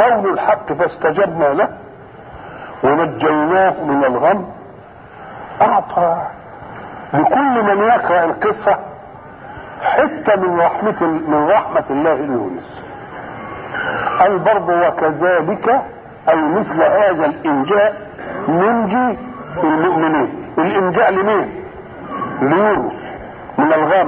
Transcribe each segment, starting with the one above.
قول الحق فاستجبنا له ونجيناه من الغم اعطى لكل من يقرا القصه حته من رحمه من رحمه الله ليونس قال برضه وكذلك اي مثل هذا الانجاء ننجي المؤمنين الانجاء لمين ليونس من الغم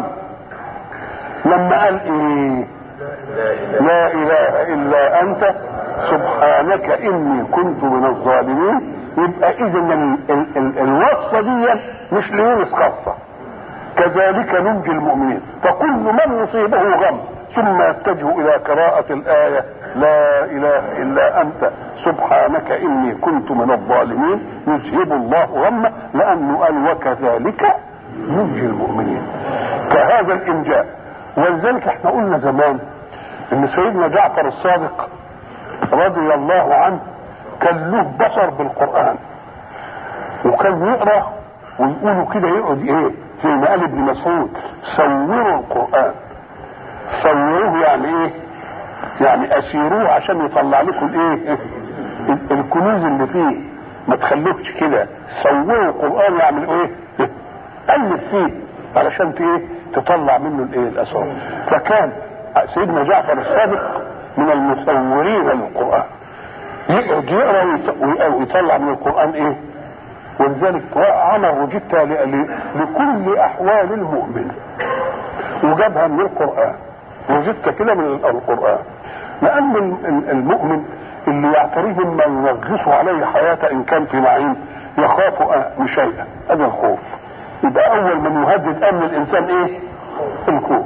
لما قال ايه لا اله الا انت سبحانك اني كنت من الظالمين يبقى اذا الوصفه دي مش ليونس خاصه كذلك ننجي المؤمنين فكل من يصيبه غم ثم يتجه الى قراءه الايه لا اله الا انت سبحانك اني كنت من الظالمين يذهب الله غمه لانه قال وكذلك ننجي المؤمنين كهذا الانجاء ولذلك احنا قلنا زمان ان سيدنا جعفر الصادق رضي الله عنه كان له بصر بالقران وكان يقرا ويقولوا كده يقعد ايه زي ما قال ابن مسعود صوروا القران صوروه يعني ايه يعني اسيروه عشان يطلع لكم الايه الكنوز اللي فيه ما تخلوش كده صوروا القران يعمل ايه الف فيه علشان ايه تطلع منه الايه الاسرار فكان سيدنا جعفر الصادق من المصورين للقران يقعد يقرا ويطلع من القران ايه ولذلك عمل روجيتا لكل احوال المؤمن وجابها من القران روجيتا كده من القران لان المؤمن اللي يعتريه مما ينغص عليه حياته ان كان في نعيم يخاف شيئا هذا الخوف يبقى اول من يهدد امن الانسان ايه الخوف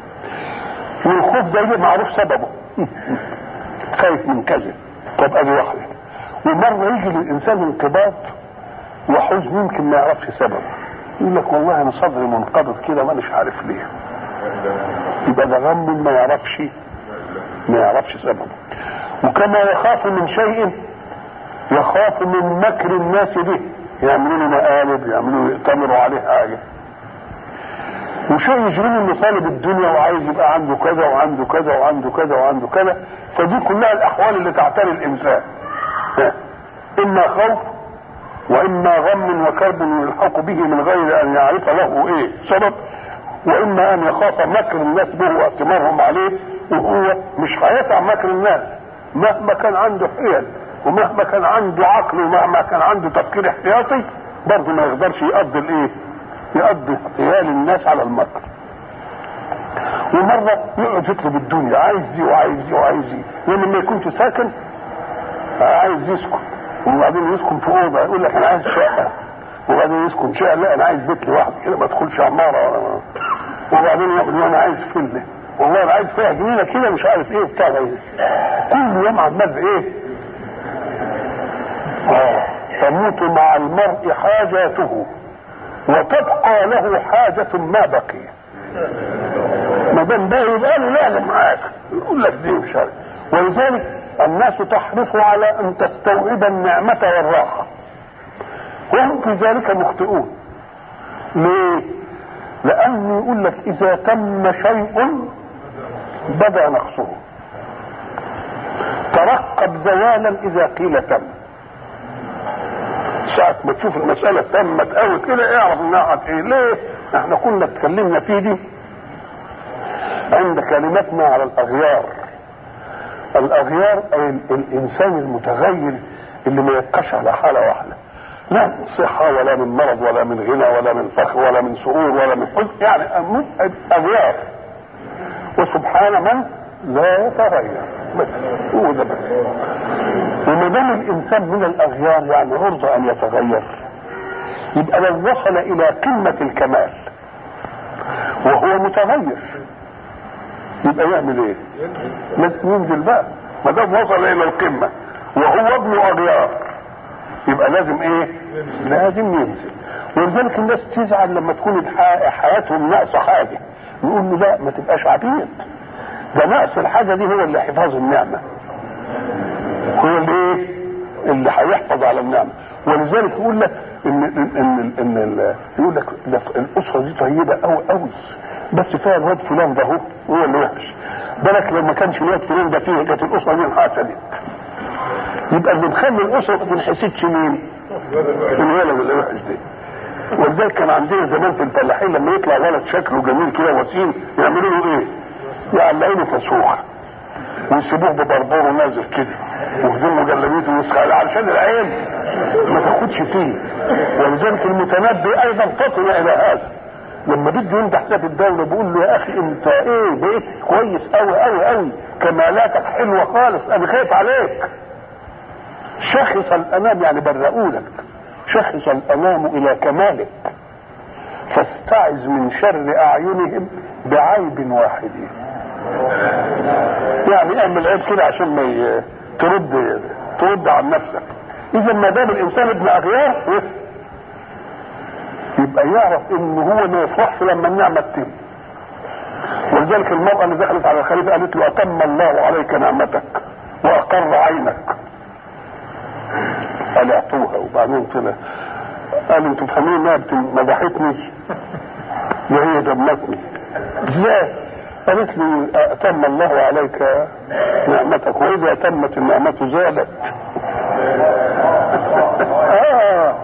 والخوف ده معروف سببه خايف من كذا طب ادي واحده ومره يجي للانسان انقباض وحزن يمكن ما يعرفش سببه يقول لك والله انا صدري منقبض كده مانيش عارف ليه يبقى ده غم ما يعرفش ما يعرفش سببه وكما يخاف من شيء يخاف من مكر الناس به يعملوا له مقالب يعملوا يأتمروا عليه حاجه وشيء يجري انه طالب الدنيا وعايز يبقى عنده كذا وعنده كذا وعنده كذا وعنده كذا فدي كلها الاحوال اللي تعتري الانسان اما خوف واما غم وكرب يلحق به من غير ان يعرف له ايه سبب واما ان يخاف مكر الناس به واتمارهم عليه وهو مش هيسع مكر الناس مهما كان عنده حيل ومهما كان عنده عقل ومهما كان عنده تفكير احتياطي برضه ما يقدرش يقضي الايه يقضي احتيال الناس على المكر ومرة يقعد يطلب الدنيا عايز دي وعايز دي وعايز دي لما ما يكونش ساكن عايز يسكن وبعدين يسكن في اوضه يقول لك انا عايز شقه وبعدين يسكن شقه لا انا عايز بيت لوحدي كده ما ادخلش عماره وبعدين يقول انا عايز فيلا والله انا عايز فيها جنينه كده مش عارف ايه بتاع ايه كل يوم عمال ايه اه تموت مع المرء حاجاته وتبقى له حاجة ما بقي ما دام ده يبقى له لازم معاك يقول لك دي مش عارف ولذلك الناس تحرص على ان تستوعب النعمة والراحة وهم في ذلك مخطئون ليه؟ لأنه يقول لك إذا تم شيء بدا نقصه ترقب زوالا إذا قيل تم ساعة ما تشوف المسألة تمت قوي كده اعرف انها ايه ليه؟ احنا كنا اتكلمنا فيه دي عند كلمتنا على الاغيار الاغيار اي الانسان المتغير اللي ما يبقاش على حالة واحدة لا من صحة ولا من مرض ولا من غنى ولا من فخر ولا من سرور ولا من حزن يعني اغيار وسبحان من لا يتغير بس هو ده بس وما دام الانسان من الاغيار يعني عرضه ان يتغير يبقى لو وصل الى قمه الكمال وهو متغير يبقى يعمل ايه؟ لازم ينزل بقى ما دام وصل الى القمه وهو ابن اغيار يبقى لازم ايه؟ لازم ينزل ولذلك الناس تزعل لما تكون حياتهم ناقصه حاجه نقول له لا ما تبقاش عبيد ده نقص الحاجه دي هو اللي حفاظ النعمه هو اللي ايه اللي هيحفظ على النعمه ولذلك يقول لك ان ان ان, إن يقول لك ده الاسره دي طيبه قوي قوي بس فيها الواد فلان ده هو هو اللي وحش بالك لو ما كانش الواد فلان ده فيه كانت الاسره دي انحسدت يبقى اللي مخلي الاسره ما تنحسدش مين؟ الولد اللي وحش ده ولذلك كان عندنا زمان في الفلاحين لما يطلع ولد شكله جميل كده وسيم يعملوا له ايه؟ يعلقوا له فسوخه ويسيبوه ببربره نازل كده وهدومه جلابيته ويسخن علشان العين ما تاخدش فيه ولذلك المتنبي ايضا فطن الى هذا لما بده يمدح ذات الدولة بيقول له يا اخي انت ايه بقيت كويس قوي قوي قوي كمالاتك حلوة خالص انا خايف عليك شخص الانام يعني برؤولك شخص الانام الى كمالك فاستعذ من شر اعينهم بعيب واحد يعني اعمل عيب كده عشان ما ي... ترد ترد عن نفسك اذا ما دام الانسان ابن اغيار يبقى يعرف ان هو ما يفرحش لما النعمه تتم ولذلك المرأة اللي دخلت على الخليفة قالت له أتم الله عليك نعمتك وأقر عينك قال اعطوها وبعدين طلع قال انتوا فاهمين انها مدحتني وهي ذمتني ازاي؟ قالت لي أتم الله عليك نعمتك وإذا تمت النعمة زادت آه.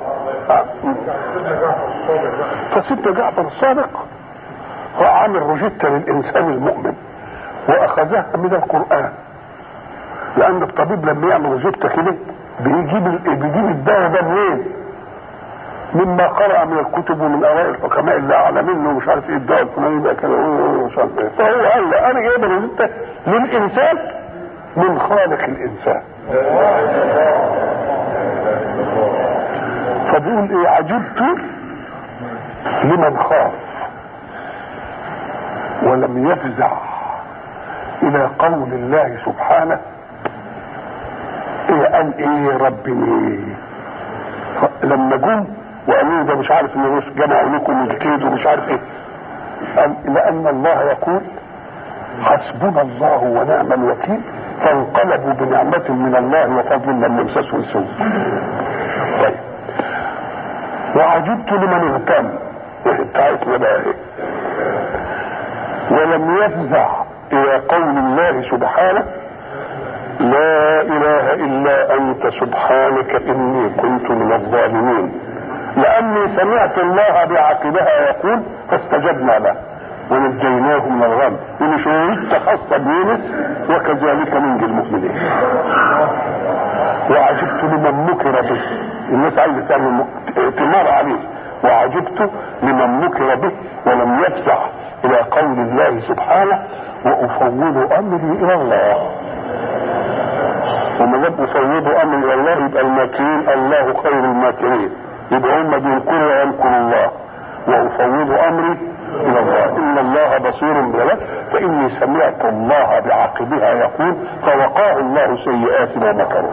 فسيدنا جعفر الصادق راح عامل روجيتا للإنسان المؤمن وأخذها من القرآن لأن الطبيب لما يعمل روجيتا كده بيجيب بيجيب الدواء ده منين؟ مما قرأ من الكتب ومن آراء الحكماء اللي أعلى منه ومش عارف إيه الدواء الفلاني ده كده ومش عارف إيه فهو قال لا أنا جايب روجيتا للإنسان من خالق الإنسان فبيقول إيه عجبت لمن خاف ولم يفزع الى قول الله سبحانه ايه قال ايه ربي لما جم وقالوا ده مش عارف ان الناس جمعوا لكم الكيد ومش عارف ايه قال لان الله يقول حسبنا الله ونعم الوكيل فانقلبوا بنعمة من الله وفضل لم يمسسه سوء طيب وعجبت لمن اغتم بتاعتنا بقى ايه ولم يفزع الى قول الله سبحانه لا اله الا انت سبحانك اني كنت من الظالمين لاني سمعت الله بعقبها يقول فاستجبنا له ونجيناه من الغم ان شهدت خاصه بيونس وكذلك ننجي المؤمنين وعجبت لمن مكر به الناس عايزه تعمل ائتمار عليه وعجبت لمن مكر به ولم يفزع الى قول الله سبحانه وافوض امري الى الله وما دام افوض امري الى الله يبقى الماكرين الله خير الماكرين يبقى هم بينكروا وينكر الله وافوض امري الى الله ان الله بصير بالعباد فاني سمعت الله بعقبها يقول فوقاه الله سيئات ما مكروا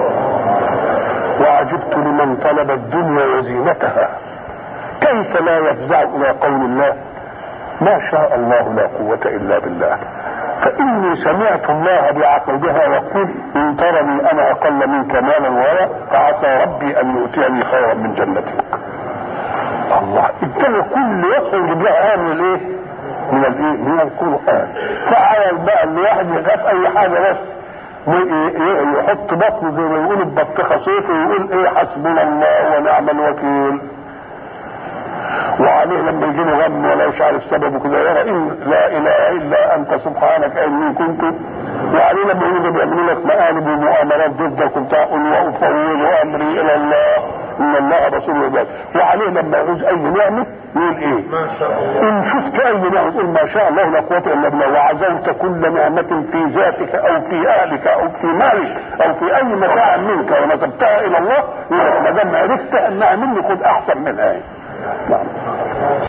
وعجبت لمن طلب الدنيا وزينتها كيف لا يفزع الى قول الله ما شاء الله لا قوة الا بالله فاني سمعت الله بعقبها يقول ان ترني انا اقل منك مالا ولا فعسى ربي ان يؤتيني خيرا من جنتك الله ابتدى كل يخرج بها من الايه من الايه من القران فعلى بقى الواحد يخاف اي حاجه بس يحط بطنه زي ما يقول البطيخه صيفي ويقول ايه حسبنا الله ونعم الوكيل وعليه لما يجي له غم ولا مش عارف سببه كده يرى ان لا اله الا انت سبحانك اني كنت وعليه لما يجي بيعملوا لك مقالب ومؤامرات ضدك وبتاع قل وافوض امري الى الله ان الله بصير بالعباد وعليه لما يعوز اي نعمه يقول ايه؟ ما شاء الله ان شفت اي نعمه تقول ما شاء الله لا قوه الا بالله وعزوت كل نعمه في ذاتك او في اهلك او في مالك او في اي متاع منك ونسبتها الى الله يقول لك ما دام عرفت انها مني خد احسن منها نعم